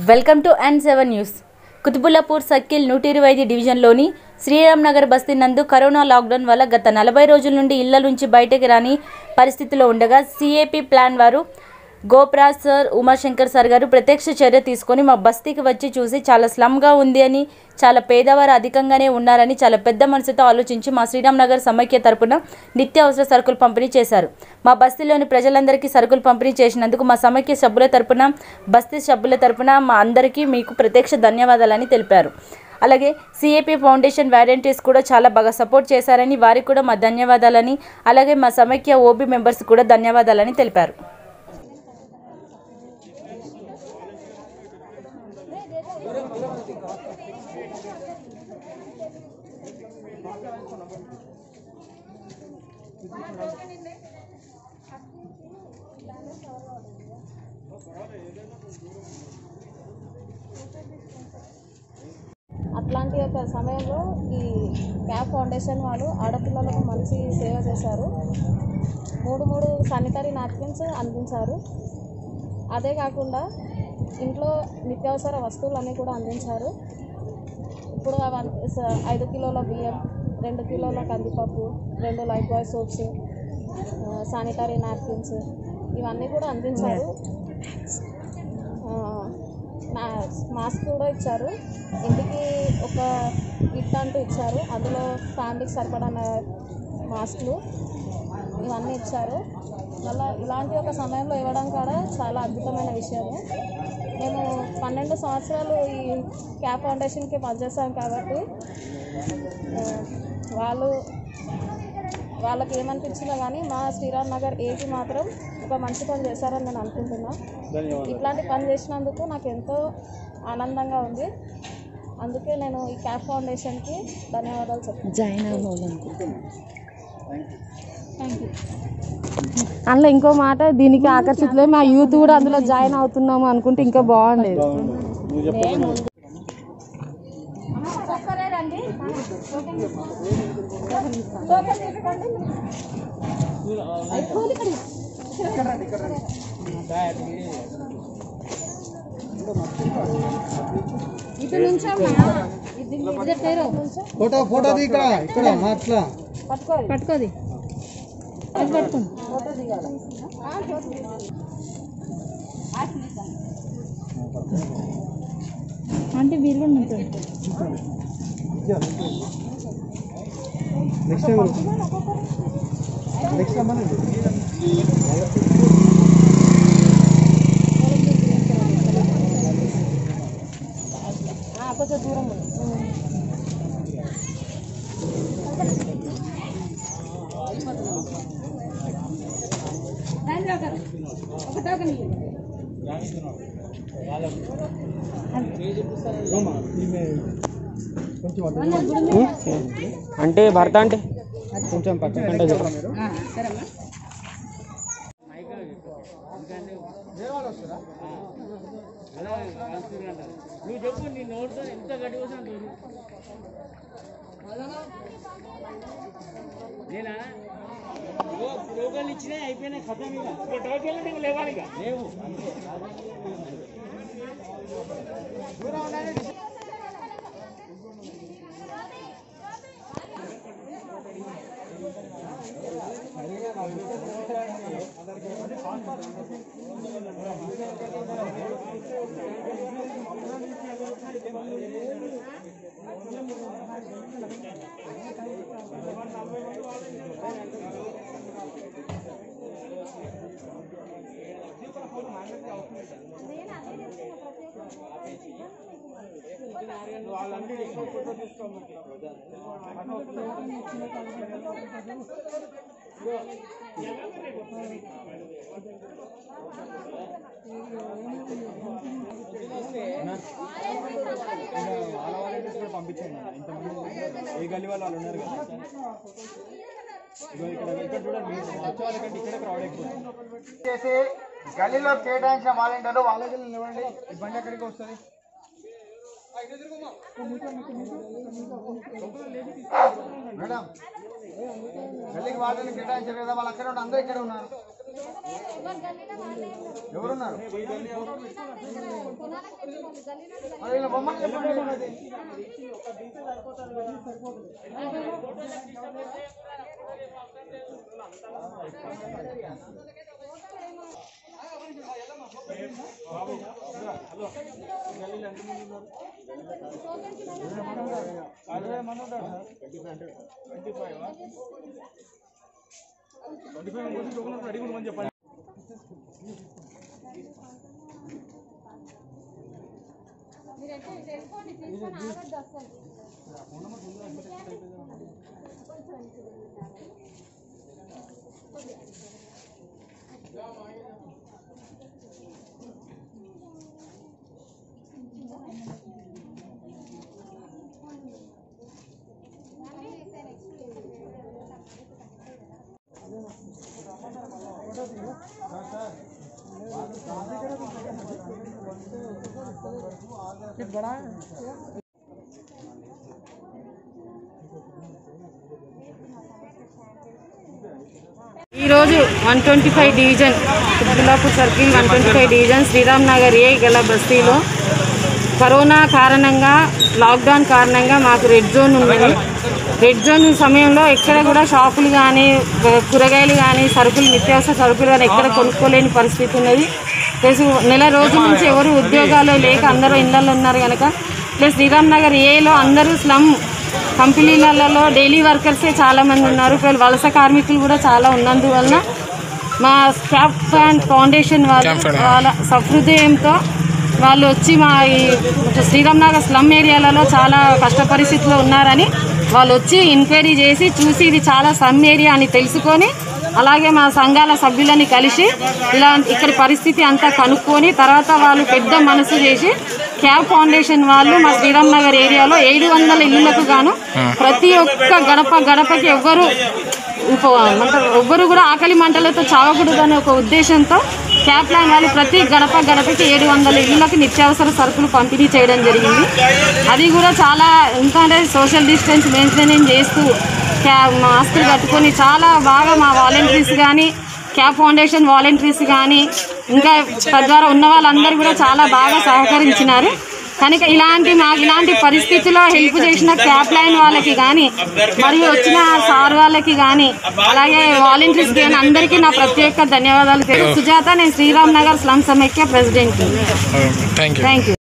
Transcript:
Welcome to N seven news Qutbullapur circle నూట ఇరవై ఐదు డివిజన్లోని శ్రీరామ్ నగర్ బస్తీ నందు కరోనా లాక్డౌన్ వల్ల గత నలభై రోజుల నుండి ఇళ్ల నుంచి బయటకు రాని పరిస్థితిలో ఉండగా సిఏపి ప్లాన్ వారు గోప్రాజ్ సార్ ఉమాశంకర్ సార్ గారు ప్రత్యక్ష చర్య తీసుకొని మా బస్తీకి వచ్చి చూసి చాలా స్లమ్గా ఉంది అని చాలా పేదవారు అధికంగానే ఉన్నారని చాలా పెద్ద మనసుతో ఆలోచించి మా శ్రీరామ్ నగర్ సమైక్య తరపున నిత్యావసర సరుకులు పంపిణీ చేశారు మా బస్తీలోని ప్రజలందరికీ సరుకులు పంపిణీ చేసినందుకు మా సమైక్య సభ్యుల తరపున బస్తీ సభ్యుల తరపున మా అందరికీ మీకు ప్రత్యక్ష ధన్యవాదాలని తెలిపారు అలాగే సిఏపి ఫౌండేషన్ వాలంటీర్స్ కూడా చాలా బాగా సపోర్ట్ చేశారని వారికి కూడా మా ధన్యవాదాలని అలాగే మా సమైక్య ఓబీ మెంబర్స్ కూడా ధన్యవాదాలని తెలిపారు అట్లాంటి ఒక సమయంలో ఈ క్యాప్ ఫౌండేషన్ వాళ్ళు ఆడపిల్లలకు మంచి సేవ చేశారు మూడు మూడు శానిటరీ నాప్కిన్స్ అందించారు అదే కాకుండా ఇంట్లో నిత్యావసర వస్తువులన్నీ కూడా అందించారు ఇప్పుడు అవన్నీ స- ఐదు కిలోల బియ్యం రెండు కిలోల కందిపప్పు రెండు Lifebuoy soaps sanitary napkins ఇవన్నీ కూడా అందించారు ఆ, నా మాస్క్ కూడా ఇచ్చారు ఇంటికి ఒక కిట్ అంటూ ఇచ్చారు అందులో ఫ్యామిలీకి సరిపడా మాస్క్లు ఇవన్నీ ఇచ్చారు మళ్ళీ ఇలాంటి ఒక సమయంలో ఇవ్వడం కూడా చాలా అద్భుతమైన విషయము మేము పన్నెండు సంవత్సరాలు ఈ క్యాప్ ఫౌండేషన్కి పనిచేస్తాం కాబట్టి ఆ, వాళ్ళు వాళ్ళకి ఏమనిపించినా కానీ మా శ్రీరామ్ నగర్ ఏకి మాత్రం ఒక మంచి పని చేశారని నేను అనుకుంటున్నా ఇట్లాంటి పని చేసినందుకు నాకు ఎంతో ఆనందంగా ఉంది అందుకే నేను ఈ క్యాప్ ఫౌండేషన్కి ధన్యవాదాలు చెప్తాను జాయిన్ అవ్వాలనుకుంటున్నాను అందులో ఇంకో మాట దీనికి ఆకర్షితులే మా యూత్ కూడా అందులో జాయిన్ అవుతున్నాము అనుకుంటే ఇంకా బాగుండేది ఫోటో ఫోటో తీ ఇక్కడ ఇక్కడ అట్లా పట్టుకోది అంటే వీళ్ళు నెక్స్ట్ టైం నెక్స్ట్ టైం అనండి కొంచెం దూరం ఉంది కొంచెం అటు అంటే భర్త అంటే కొంచెం పక్కన అంటే చెప్పు. నువ్వు చెప్పు నీ నోటితో ఎంత గట్టి కోసం అంటారు నేనా ఇగో టోకెన్లు ఇచ్చినాయి అయిపోయినాయి ఖతం ఇక ఇక టోకెన్లు నీకు లేవాలి ఇక లేవు వాళ్ళ వాలంటీర్స్ కూడా పంపించండి ఇంతమంది ఏ గల్లీ వాళ్ళు వాళ్ళు ఉన్నారు కదా ఇగో ఇక్కడ ఇక్కడ చూడండి మీరు వచ్చే వాళ్ళకంటే ఇక్కడ క్రౌడ్ ఎక్కువ చేసి గల్లీలో కేటాయించిన వాలంటీర్లు వాళ్ళ గల్లీలో నిలవండి ఈ బండి ఎక్కడికి వస్తుంది మేడం గల్లీకి వాళ్ళని కేటాయించారు కదా వాళ్ళు అక్కడ ఉండి అందరూ ఇక్కడ ఉన్నారు ఎవరున్నారు మరి వీళ్ళ బొమ్మలు చెప్పండి ఈరోజు one twenty five division Qutbullapur circle one twenty five division Sriram Nagar ఏ గల బస్తీలో కరోనా కారణంగా లాక్డౌన్ కారణంగా మాకు రెడ్ జోన్ ఉన్నది రెడ్ జోన్ సమయంలో ఎక్కడ కూడా షాపులు కానీ కూరగాయలు కానీ సరుకులు నిత్యావసర సరుకులు కానీ ఎక్కడ కొనుక్కోలేని పరిస్థితి ఉన్నది ప్లస్ నెల రోజుల నుంచి ఎవరు ఉద్యోగాలు లేక అందరూ ఇళ్లలో ఉన్నారు కనుక ప్లస్ శ్రీరామ్ నగర్ ఏలో అందరూ స్లమ్ కంపెనీలలో డైలీ వర్కర్సే చాలా మంది ఉన్నారు ప్లస్ వలస కార్మికులు కూడా చాలా ఉన్నందువలన మా స్టాఫ్ అండ్ ఫౌండేషన్ వాళ్ళు వాళ్ళ సహృదయంతో వాళ్ళు వచ్చి మా ఈ శ్రీరామ్ నగర్ స్లమ్ ఏరియాలలో చాలా కష్ట పరిస్థితిలో ఉన్నారని వాళ్ళు వచ్చి ఎంక్వైరీ చేసి చూసి ఇది చాలా స్లమ్ ఏరియా అని తెలుసుకొని అలాగే మా సంఘాల సభ్యులని కలిసి ఇలా ఇక్కడి పరిస్థితి అంతా కనుక్కొని తర్వాత వాళ్ళు పెద్ద మనసు చేసి క్యాబ్ ఫౌండేషన్ వాళ్ళు మా శ్రీరామ్ నగర్ ఏరియాలో ఏడు వందల ఇళ్లకు గాను ప్రతి ఒక్క గడప గడపకి ఎవ్వరు ఇంకో- ఏమంటారు, ఎవ్వరు కూడా ఆకలి మంటలతో చావకూడదనే ఒక ఉద్దేశంతో క్యాప్ లైన్ వాళ్ళు ప్రతి గడప గడపకి ఏడు వందల ఇళ్లకు నిత్యావసర సరుకులు పంపిణీ చేయడం జరిగింది అది కూడా చాలా ఎందుకంటే సోషల్ డిస్టెన్స్ మెయింటైన్ చేస్తూ క్యా మాస్కులు కట్టుకొని చాలా బాగా మా వాలంటీర్స్ కానీ క్యాప్ ఫౌండేషన్ వాలంటీర్స్ కానీ ఇంకా తద్వారా ఉన్న వాళ్ళందరూ కూడా చాలా బాగా సహకరించినారు కనుక ఇలాంటి మాకు ఇలాంటి పరిస్థితిలో హెల్ప్ చేసిన క్యాప్ లైన్ వాళ్ళకి కానీ మరియు వచ్చిన సార్ వాళ్ళకి కానీ అలాగే వాలంటీర్స్ కానీ అందరికీ నా ప్రత్యేక ధన్యవాదాలు తెలుసు సుజాత నేను శ్రీరామ్ నగర్ స్లమ్ సమైక్య president thank you thank you